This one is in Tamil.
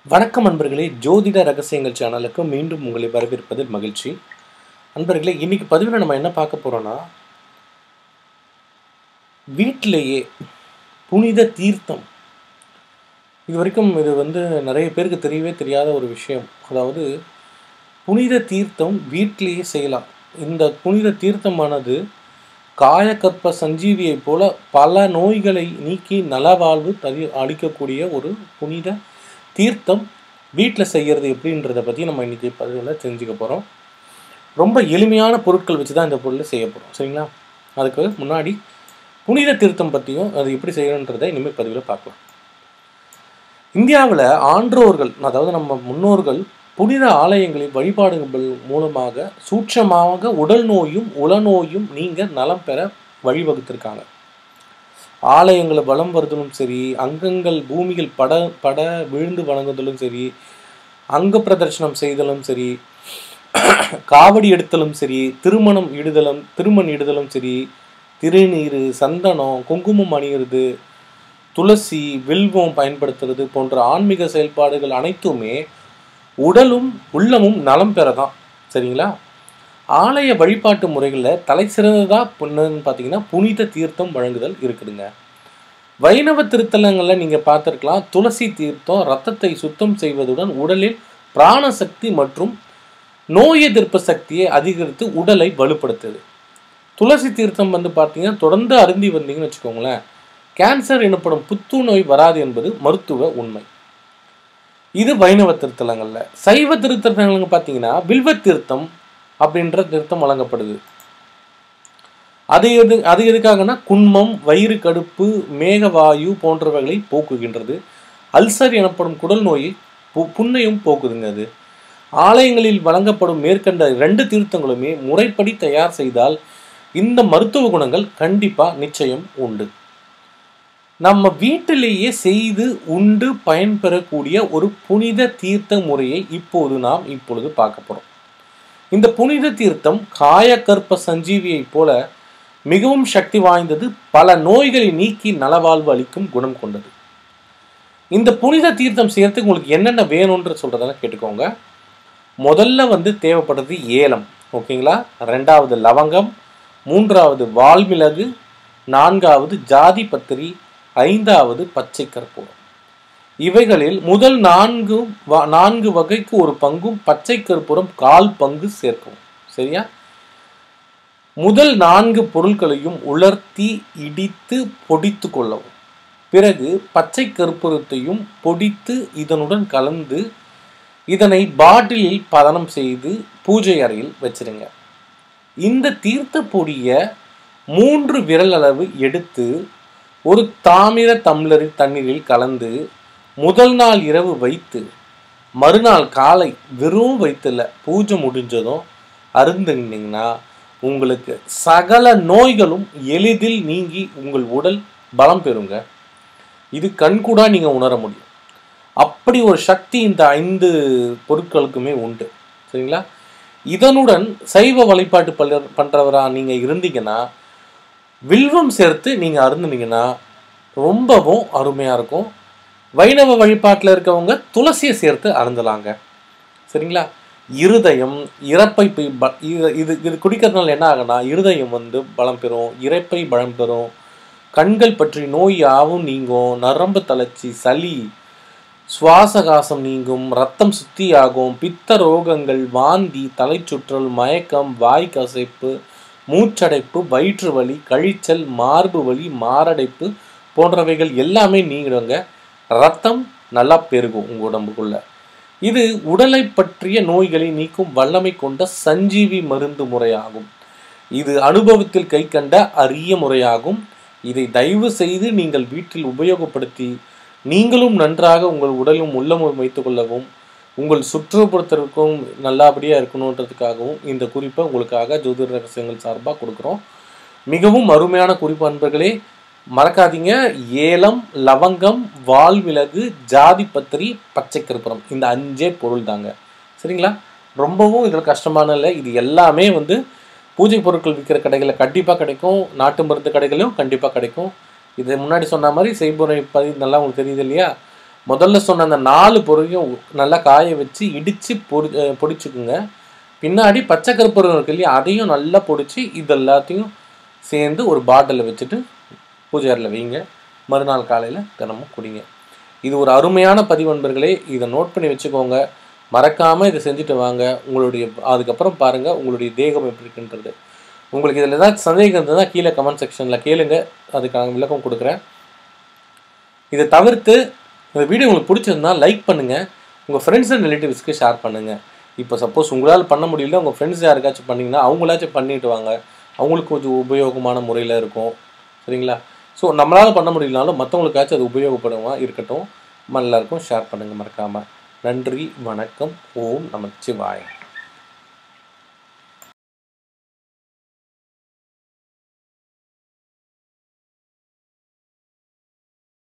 வணக்கம் அன்பர்களே ஜோதிட ரகசியங்கள் சேனலுக்கு மீண்டும் உங்களை வரவேற்பதில் மகிழ்ச்சி அன்பர்களே இன்னைக்கு பதிவில் நம்ம என்ன பார்க்க போறோம்னா வீட்டிலேயே புனித தீர்த்தம் இது வரைக்கும் இது வந்து நிறைய பேருக்கு தெரியவே தெரியாத ஒரு விஷயம் அதாவது புனித தீர்த்தம் வீட்டிலேயே செய்யலாம் இந்த புனித தீர்த்தமானது காயக்கற்ப சஞ்சீவியைப் போல பல நோய்களை நீக்கி நலவாழ்வு தரி அளிக்கக்கூடிய ஒரு புனித தீர்த்தம் வீட்டில் செய்கிறது எப்படின்றத பற்றி நம்ம இன்றைக்கி பதிவில் தெரிஞ்சுக்க போகிறோம் ரொம்ப எளிமையான பொருட்கள் வச்சு தான் இந்த பொருளை செய்ய போகிறோம் சரிங்களா அதுக்கு முன்னாடி புனித தீர்த்தம் பற்றியும் அது எப்படி செய்யணுன்றதை இனிமேல் பதிவில் பார்க்கலாம் இந்தியாவில் ஆன்றோர்கள் அதாவது நம்ம முன்னோர்கள் புனித ஆலயங்களில் வழிபாடுகள் மூலமாக சூட்சமாக உடல் நோயும் உளநோயும் நீங்க நலம் பெற வழிவகுத்திருக்காங்க ஆலயங்களை வலம் வருதலும் சரி அங்கங்கள் பூமியில் பட பட விழுந்து வணங்குதலும் சரி அங்க பிரதர்ஷனம் செய்தலும் சரி காவடி எடுத்தலும் சரி திருமணம் இடுதலும் திருமண் இடுதலும் சரி திருநீர் சந்தனம் குங்குமம் அணியிறது துளசி வில்வம் பயன்படுத்துறது போன்ற ஆன்மீக செயல்பாடுகள் அனைத்துமே உடலும் உள்ளமும் நலம் பெறதான் சரிங்களா ஆலய வழிபாட்டு முறைகளில் தலை சிறந்ததா புன்னு பார்த்தீங்கன்னா புனித தீர்த்தம் வழங்குதல் இருக்குதுங்க வைணவ திருத்தலங்களில் நீங்கள் பார்த்துருக்கலாம் துளசி தீர்த்தம் ரத்தத்தை சுத்தம் செய்வதுடன் உடலில் பிராணசக்தி மற்றும் நோய் எதிர்ப்பு சக்தியை அதிகரித்து உடலை வலுப்படுத்துது துளசி தீர்த்தம் வந்து பார்த்தீங்கன்னா தொடர்ந்து அருந்தி வந்தீங்கன்னு வச்சுக்கோங்களேன் கேன்சர் எனப்படும் புத்துநோய் வராது என்பது மருத்துவ உண்மை இது வைணவ திருத்தலங்களில் சைவ திருத்தலங்கள் பார்த்தீங்கன்னா வில்வ தீர்த்தம் அப்படின்ற திருத்தம் வழங்கப்படுது அது எது அது எதுக்காகனா குன்மம் வயிறு கடுப்பு மேகவாயு போன்றவைகளை போக்குகின்றது அல்சர் எனப்படும் குடல் நோயை பு- புண்ணையும் போக்குதுங்க அது ஆலயங்களில் வழங்கப்படும் மேற்கண்ட ரெண்டு தீர்த்தங்களுமே முறைப்படி தயார் செய்தால் இந்த மருத்துவ குணங்கள் கண்டிப்பா நிச்சயம் உண்டு நம்ம வீட்டிலேயே செய்து உண்டு பயன்பெறக்கூடிய ஒரு புனித தீர்த்த முறையை இப்போது நாம் இப்பொழுது பார்க்க போறோம் இந்த புனித தீர்த்தம் காயக்கற்ப சஞ்சீவியைப் போல மிகவும் சக்தி வாய்ந்தது பல நோய்களை நீக்கி நலவாழ்வு அளிக்கும் குணம் கொண்டது இந்த புனித தீர்த்தம் செய்யறதுக்கு உங்களுக்கு என்னென்ன வேணும்ன்ற சொல்றதெல்லாம் கேட்டுக்கோங்க முதல்ல வந்து தேவைப்படுறது ஏலம் ஓகேங்களா ரெண்டாவது லவங்கம் மூன்றாவது வால்மிளகு நான்காவது ஜாதி பத்திரி ஐந்தாவது பச்சை கற்பூரம் இவைகளில் முதல் நான்கு வ- நான்கு வகைக்கு ஒரு பங்கும் பச்சை கற்பூரம் கால் பங்கு சேர்க்கவும் சரியா முதல் நான்கு பொருட்களையும் உலர்த்தி இடித்து பொடித்து கொள்ளவும் பிறகு பச்சை கற்பூரத்தையும் பொடித்து இதனுடன் கலந்து இதனை பாட்டிலில் பதனம் செய்து பூஜை அறையில் வச்சிருங்க இந்த தீர்த்த பொடியை மூன்று விரல் அளவு எடுத்து ஒரு தாமிர தம்ளரில் தண்ணீரில் கலந்து முதல் நாள் இரவு வைத்து மறுநாள் காலை வெறும் வயிற்றுல பூஜை முடிஞ்சதும் அருந்துனீங்கன்னா உங்களுக்கு சகல நோய்களும் எளிதில் நீங்கி உங்கள் உடல் பலம் பெறுங்க இது கண்கூடா நீங்க உணர முடியும் அப்படி ஒரு சக்தி இந்த ஐந்து பொருட்களுக்குமே உண்டு சரிங்களா இதனுடன் சைவ வழிபாட்டு பல்ல பண்றவரா நீங்க இருந்தீங்கன்னா வில்வம் சேர்த்து நீங்க அருந்துனீங்கன்னா ரொம்பவும் அருமையா இருக்கும் வைணவ வழிபாட்டில் இருக்கவங்க துளசியை சேர்த்து அருந்தலாங்க சரிங்களா இருதயம் இறப்பை போய் ப இது இது இது குடிக்கிறதுனால என்ன ஆகுனா இருதயம் வந்து பலம் பெறும் இறைப்பை பலம் பெறும் கண்கள் பற்றி நோய் யாவும் நீங்கும் நரம்பு தளர்ச்சி சளி சுவாசகாசம் நீங்கும் ரத்தம் சுத்தியாகும் பித்த ரோகங்கள் வாந்தி தலைச்சுற்றல் மயக்கம் வாய் கசைப்பு மூச்சடைப்பு வயிற்று வலி கழிச்சல் மார்பு வலி மாரடைப்பு போன்றவைகள் எல்லாமே நீங்கிடுங்க ரத்தம் நல்லா பெருகும் உங்க உடம்புக்குள்ள இது உடலை பற்றிய நோய்களை நீக்கும் வல்லமை கொண்ட சஞ்சீவி மருந்து முறையாகும் இது அனுபவத்தில் கை கண்ட அரிய முறையாகும் இதை தயவு செய்து நீங்கள் வீட்டில் உபயோகப்படுத்தி நீங்களும் நன்றாக உங்கள் உடலும் உள்ளமும் வைத்துக் கொள்ளவும் உங்கள் சுற்றுப்புறத்திற்கும் நல்லபடியாக இருக்கணுன்றதுக்காகவும் இந்த குறிப்பை உங்களுக்காக ஜோதிட ரகசியங்கள் சார்பாக கொடுக்குறோம் மிகவும் அருமையான குறிப்பு அன்பர்களே மறக்காதீங்க ஏலம் லவங்கம் வால்மிளகு ஜாதி பத்திரி பச்சை கற்பூரம் இந்த அஞ்சே பொருள் தாங்க சரிங்களா ரொம்பவும் இதில் கஷ்டமான இல்லை இது எல்லாமே வந்து பூஜை பொருட்கள் விற்கிற கடைகளில் கண்டிப்பாக கிடைக்கும் நாட்டு மருந்து கடைகளிலும் கண்டிப்பாக கிடைக்கும் இது முன்னாடி சொன்ன மாதிரி செய்முறை பதிவு நல்லா உங்களுக்கு தெரியுது இல்லையா முதல்ல சொன்ன அந்த நாலு பொருளையும் நல்லா காய வச்சு இடித்து பொடி அஹ் பொடிச்சுக்குங்க பின்னாடி பச்சை கருப்பூரம் இருக்கு இல்லையா அதையும் நல்லா பொடிச்சு இது எல்லாத்தையும் சேர்ந்து ஒரு பாட்டிலில் வச்சுட்டு பூஜை அறையில் வைங்க மறுநாள் காலையில் தினமும் குடிங்க இது ஒரு அருமையான பதிவு நண்பர்களே இதை நோட் பண்ணி வச்சுக்கோங்க மறக்காமல் இதை செஞ்சுட்டு வாங்க உங்களுடைய அதுக்கப்புறம் பாருங்கள் உங்களுடைய தேகம் எப்படி இருக்குன்றது உங்களுக்கு இதில் ஏதாவது சந்தேகம் இருந்ததுன்னா கீழே கமெண்ட் செக்ஷனில் கேளுங்க அதுக்கான விளக்கம் கொடுக்குறேன் இதை தவிர்த்து இந்த வீடியோ உங்களுக்கு பிடிச்சிருந்தா லைக் பண்ணுங்கள் உங்கள் ஃப்ரெண்ட்ஸ் அண்ட் ரிலேட்டிவ்ஸ்க்கு ஷேர் பண்ணுங்கள் இப்போ சப்போஸ் உங்களால் பண்ண முடியல உங்கள் ஃப்ரெண்ட்ஸ் யாருக்காச்சும் பண்ணிங்கன்னா அவங்களாச்சும் பண்ணிட்டு வாங்க அவங்களுக்கு கொஞ்சம் உபயோகமான முறையில் இருக்கும் சரிங்களா ஸோ நம்மளால் பண்ண முடியலனாலும் மற்றவங்களுக்காச்சும் அது உபயோகப்படுமா இருக்கட்டும் எல்லாருக்கும் ஷேர் பண்ணுங்கள் மறக்காமல் நன்றி வணக்கம் ஓம் நமச்சிவாயம்